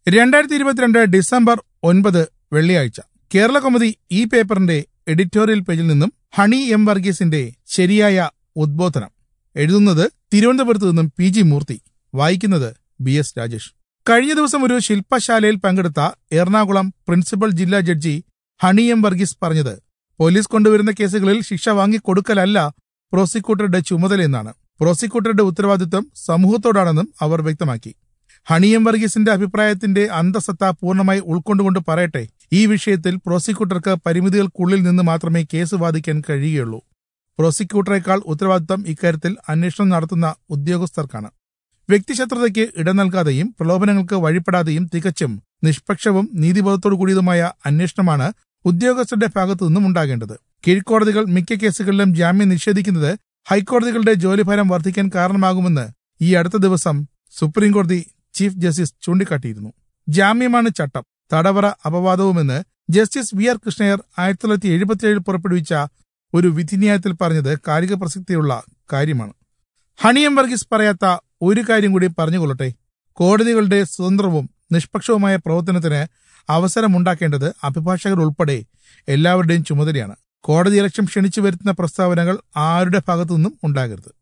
രണ്ടായിരത്തി ഇരുപത്തിരണ്ട് ഡിസംബർ ഒൻപത് വെള്ളിയാഴ്ച കേരള കൗമുദി ഈ പേപ്പറിന്റെ എഡിറ്റോറിയൽ പേജിൽ നിന്നും ഹണി എം വർഗീസിന്റെ ശരിയായ ഉദ്ബോധനം എഴുതുന്നത് തിരുവനന്തപുരത്ത് നിന്നും പി ജി മൂർത്തി വായിക്കുന്നത് ബി എസ് രാജേഷ് കഴിഞ്ഞ ദിവസം ഒരു ശില്പശാലയിൽ പങ്കെടുത്ത എറണാകുളം പ്രിൻസിപ്പൽ ജില്ലാ ജഡ്ജി ഹണി എം വർഗീസ് പറഞ്ഞത് പോലീസ് കൊണ്ടുവരുന്ന കേസുകളിൽ ശിക്ഷ വാങ്ങിക്കൊടുക്കലല്ല പ്രോസിക്യൂട്ടറുടെ ചുമതലയെന്നാണ് പ്രോസിക്യൂട്ടറുടെ ഉത്തരവാദിത്വം സമൂഹത്തോടാണെന്നും അവർ വ്യക്തമാക്കി ഹണിയം വർഗീസിന്റെ അഭിപ്രായത്തിന്റെ അന്തസത്ത പൂർണ്ണമായി ഉൾക്കൊണ്ടുകൊണ്ട് പറയട്ടെ ഈ വിഷയത്തിൽ പ്രോസിക്യൂട്ടർക്ക് പരിമിതികൾക്കുള്ളിൽ നിന്ന് മാത്രമേ കേസ് വാദിക്കാൻ കഴിയുകയുള്ളൂ പ്രോസിക്യൂട്ടറേക്കാൾ ഉത്തരവാദിത്തം ഇക്കാര്യത്തിൽ അന്വേഷണം നടത്തുന്ന ഉദ്യോഗസ്ഥർക്കാണ് വ്യക്തിശത്രുതയ്ക്ക് ഇടം നൽകാതെയും പ്രലോഭനങ്ങൾക്ക് വഴിപ്പെടാതെയും തികച്ചും നിഷ്പക്ഷവും നീതിബോധത്തോടു കൂടിയതുമായ അന്വേഷണമാണ് ഉദ്യോഗസ്ഥരുടെ ഭാഗത്തു നിന്നും ഉണ്ടാകേണ്ടത് കീഴ്ക്കോടതികൾ മിക്ക കേസുകളിലും ജാമ്യം നിഷേധിക്കുന്നത് ഹൈക്കോടതികളുടെ ജോലിഭാരം വർദ്ധിക്കാൻ കാരണമാകുമെന്ന് ഈ അടുത്ത ദിവസം സുപ്രീംകോടതി ചീഫ് ജസ്റ്റിസ് ചൂണ്ടിക്കാട്ടിയിരുന്നു ജാമ്യമാണ് ചട്ടം തടവറ അപവാദവുമെന്ന് ജസ്റ്റിസ് വി ആർ കൃഷ്ണയർ ആയിരത്തി തൊള്ളായിരത്തി എഴുപത്തിയേഴിൽ പുറപ്പെടുവിച്ച ഒരു വിധിന്യായത്തിൽ പറഞ്ഞത് കാലിക പ്രസക്തിയുള്ള കാര്യമാണ് ഹണിയം വർഗീസ് പറയാത്ത ഒരു കാര്യം കൂടി പറഞ്ഞുകൊള്ളട്ടെ കോടതികളുടെ സ്വതന്ത്രവും നിഷ്പക്ഷവുമായ പ്രവർത്തനത്തിന് അവസരമുണ്ടാക്കേണ്ടത് അഭിഭാഷകർ ഉൾപ്പെടെ എല്ലാവരുടെയും ചുമതലയാണ് കോടതി ഇലക്ഷൻ ക്ഷണിച്ചു വരുത്തുന്ന പ്രസ്താവനകൾ ആരുടെ ഭാഗത്തു നിന്നും ഉണ്ടാകരുത്